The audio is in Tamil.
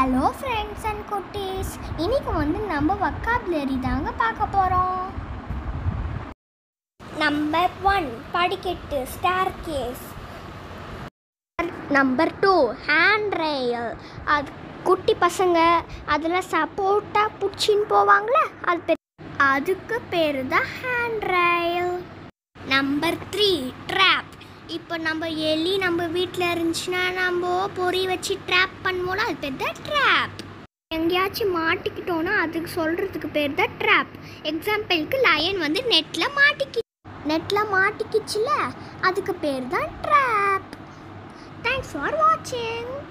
ஹலோ ஃப்ரெண்ட்ஸ் அண்ட் குட்டீஸ் இன்னைக்கு வந்து நம்ம வக்காபுலரி தாங்க பார்க்க போகிறோம் நம்பர் ஒன் படிக்கட்டு staircase number two hand rail அது குட்டி பசங்க அதில் சப்போர்ட்டாக பிடிச்சின்னு போவாங்களே அது பேர் அதுக்கு பேர் தான் hand rail number three trap இப்போ நம்ம எலி நம்ம வீட்டில் இருந்துச்சுன்னா நம்ம பொறி வச்சு ட்ராப் பண்ணுவோம்ல அது பேர் தான் ட்ராப் எங்கேயாச்சும் மாட்டிக்கிட்டோன்னா அதுக்கு சொல்கிறதுக்கு பேர் தான் ட்ராப் எக்ஸாம்பிளுக்கு லயன் வந்து நெட்டில் மாட்டிக்கி நெட்டில் மாட்டிக்கிச்சுல அதுக்கு பேர் தான் ட்ராப் தேங்க்ஸ் ஃபார் வாட்சிங்